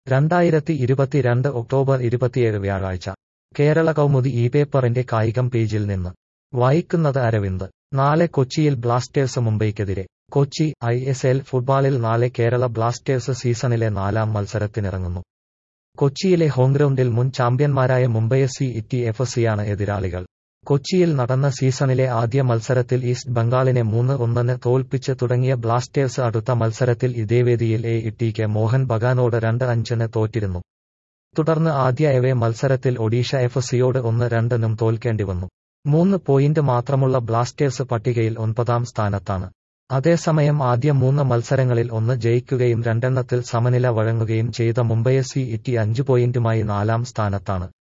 രണ്ടായിരത്തി ഇരുപത്തിരണ്ട് ഒക്ടോബർ ഇരുപത്തിയേഴ് വ്യാഴാഴ്ച കേരള കൗമുദി ഈ പേപ്പറിന്റെ കായികം പേജിൽ നിന്ന് വായിക്കുന്നത് അരവിന്ദ് നാളെ കൊച്ചിയിൽ ബ്ലാസ്റ്റേഴ്സ് മുംബൈക്കെതിരെ കൊച്ചി ഐ എസ് എൽ ഫുട്ബോളിൽ നാളെ കേരള ബ്ലാസ്റ്റേഴ്സ് സീസണിലെ നാലാം മത്സരത്തിനിറങ്ങുന്നു കൊച്ചിയിലെ ഹോംഗ്രൗണ്ടിൽ മുൻ ചാമ്പ്യന്മാരായ മുംബൈ സി ഇറ്റി എഫ് സിയാണ് എതിരാളികൾ കൊച്ചിയിൽ നടന്ന സീസണിലെ ആദ്യ മത്സരത്തിൽ ഈസ്റ്റ് ബംഗാളിനെ മൂന്ന് ഒന്നിന് തോൽപ്പിച്ച് തുടങ്ങിയ ബ്ലാസ്റ്റേഴ്സ് അടുത്ത മത്സരത്തിൽ ഇതേ വേദിയിൽ എ ഇട്ടിക്ക് മോഹൻ ബഗാനോട് രണ്ട് അഞ്ചിന് തോറ്റിരുന്നു തുടർന്ന് ആദ്യ എവേ മത്സരത്തിൽ ഒഡീഷ എഫ് സിയോട് ഒന്ന് രണ്ടിനും തോൽക്കേണ്ടി വന്നു മൂന്ന് പോയിന്റ് മാത്രമുള്ള ബ്ലാസ്റ്റേഴ്സ് പട്ടികയിൽ ഒൻപതാം സ്ഥാനത്താണ് അതേസമയം ആദ്യ മൂന്ന് മത്സരങ്ങളിൽ ഒന്ന് ജയിക്കുകയും രണ്ടെണ്ണത്തിൽ സമനില വഴങ്ങുകയും ചെയ്ത മുംബൈ സി ഇറ്റി അഞ്ച് പോയിന്റുമായി നാലാം സ്ഥാനത്താണ്